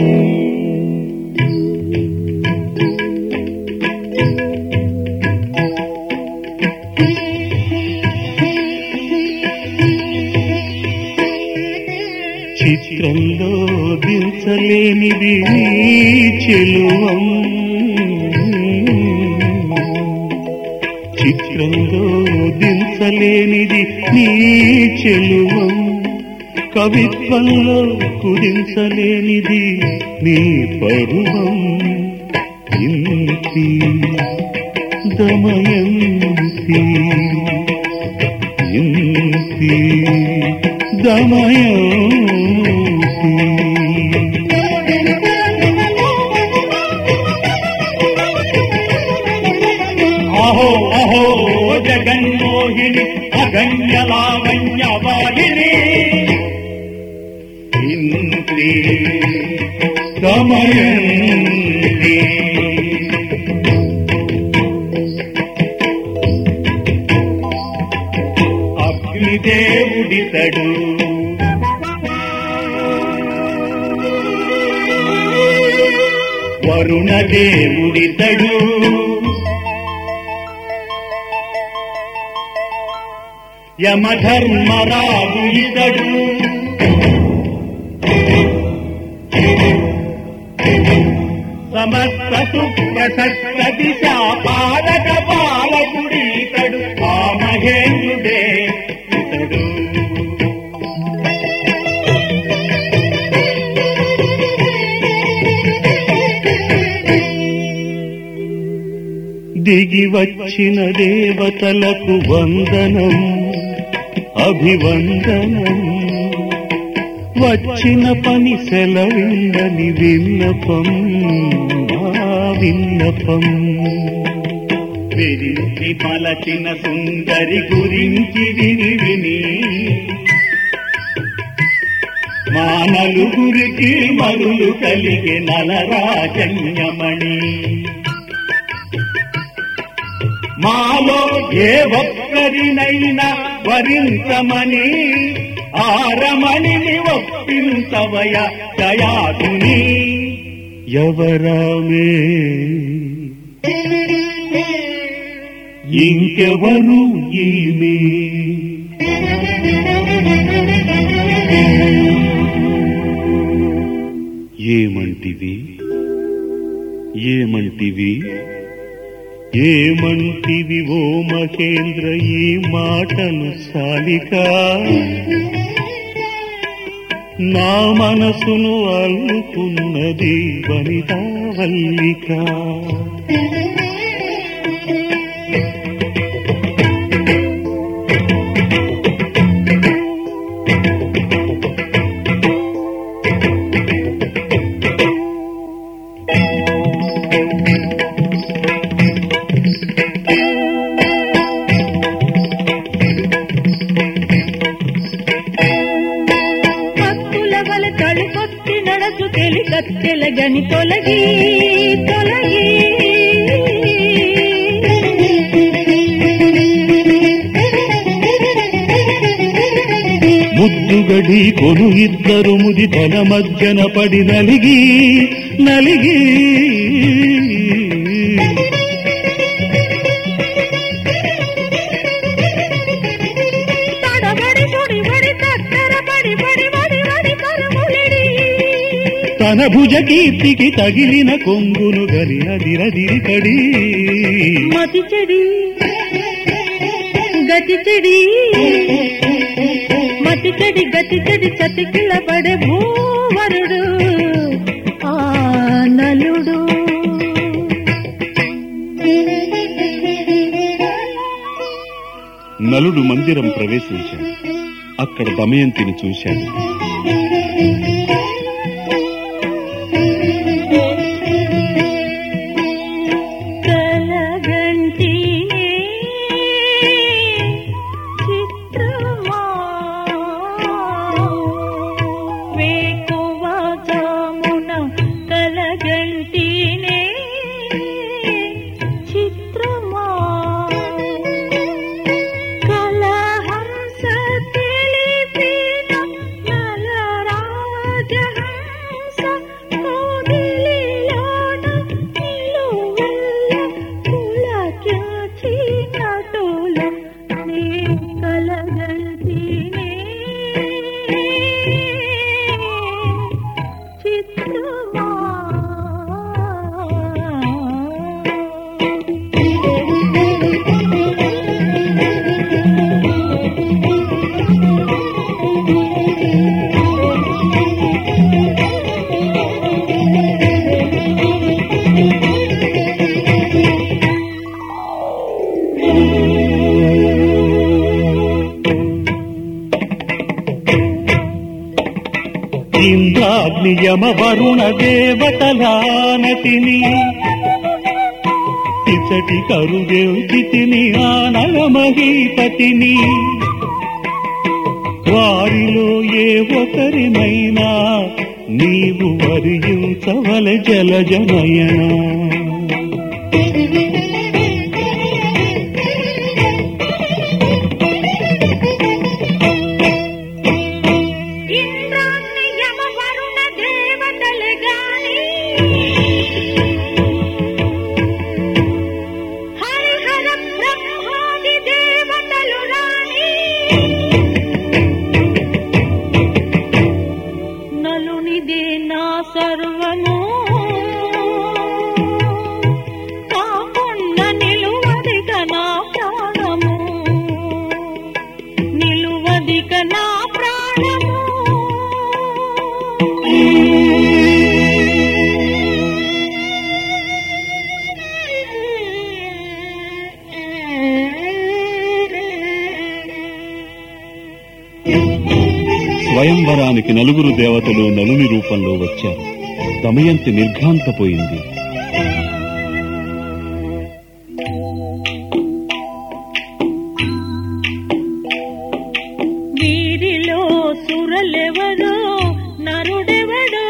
చిత్రంలో దించలేనిది నీ చెలువం చిత్రంలో దించలేనిది నీ చెలువం కవిత్వంలో కుదించలేనిది నీ పరువం ఇంతి దమయంతి ఇంతి దమయంతి అహో అహో జగన్మోహిని అగణ్య లావణ్యవాహిని ఇంద్రి దమయంతి అగ్నిదేవుడితడు వరుణ దేవుడితడు యమధర్మరాజు ఇతడు సమస్త సుప్రశస్త దిశ పాలక పాలకుడితడు ఆ మహేంద్రుడే ఇతడు దిగి వచ్చిన దేవతలకు వందనం అభివందనం వచ్చిన పని సెలవిందని విన్నపం ఆ విన్నపం విరించి పలచిన సుందరి గురించి విని విని మా నలుగురికి మరులు కలిగే నలరాజన్యమణి మాలో ఏ ఒక్కరినైనా వరించమని ఆరమణిని ఒప్పించవయ దయాదుని ఎవరామే ఇంకెవరు ఈమె ఏమంటివి ఏమంటివి ఏమంటివి ఓ మహేంద్ర ఈ మాటను సాలిక నా మనసును అల్లుకున్నది వనితా వల్లిక భక్తుల వల తలుపొత్తి నడచు తెలి కత్తెల గని తొలగి తొలగి ముద్దుగడి కొను ఇద్దరు ముది తన మధ్యన పడి నలిగి నలిగి తడబడి సుడిబడి తత్తర పడి పడి వడి వడి పరములిడి తన భుజ కీర్తికి తగిలిన కొంగును గరి అదిరదిరి పడి మతి చెడి గతి చెడి మతి చెడి గతి చెడి చతికిల పడే భూవరుడు ఆ నలుడు నలుడు మందిరం ప్రవేశించాడు అక్కడ దమయంతిని చూశాడు కలగంటినే చిత్రమా వేకువ జామున కలగంటినే చిత్రమా కలహంస తెలిపిన నలరాజన్యమణి ఇంద్రాగ్నియమ వరుణ దేవతలానతిని ఇచటి కరుగెల్చితిని ఆనల మహీపతిని వారిలో ఏ ఒకరినైనా నీవు వరించవల జలజనయనా ఇంద్రాన్ని యమ వరుణ దేవతలు గాని హరిహర బ్రహ్మాది దేవతలు రాని నలునిదే నా సర్వము కాకుండా నిలువదిక నా ప్రాణము నిలువదిక నా ప్రాణము స్వయంవరానికి నలుగురు దేవతలు నలుని రూపంలో వచ్చారు దమయంతి నిర్ఘాంతపోయింది వీరిలో సురలెవరో నరుడెవడో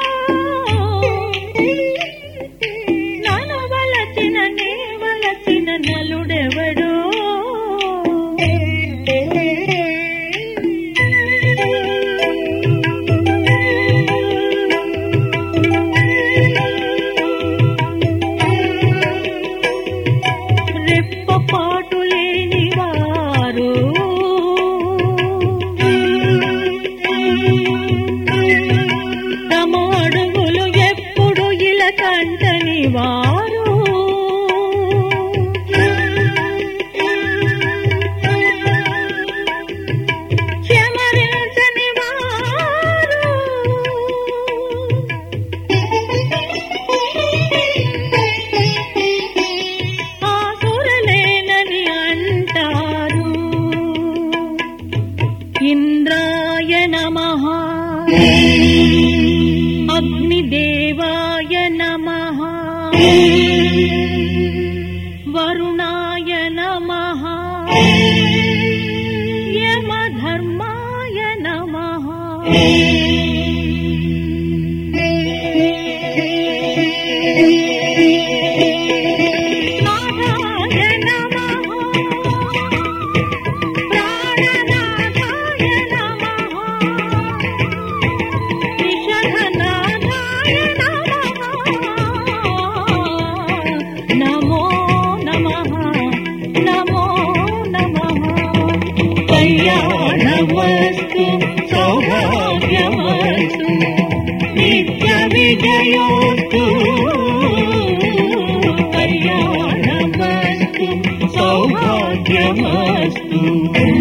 నన్ను వలచిన నీ వలచిన నలుడెవడో రెప్పపాటు లేని వారు తమ అడుగులు ఎప్పుడు ఇలా కంటని వారు క్షమరించని వారు ఆసురలేనని అంటారు ఇంద్రాయ నమ అగ్నిదేవాయ నమ వరుణాయ నమ యమధర్మాయ నమ నారాయ నమః ప్రాణనాథాయ నమః విషధనాథాయ నమః నమో నమః నమో నమః కళ్యాణమస్తు సౌభాగ్యమస్తు నిత్య విజయోస్తు కళ్యాణమస్తు సౌభాగ్యమస్తు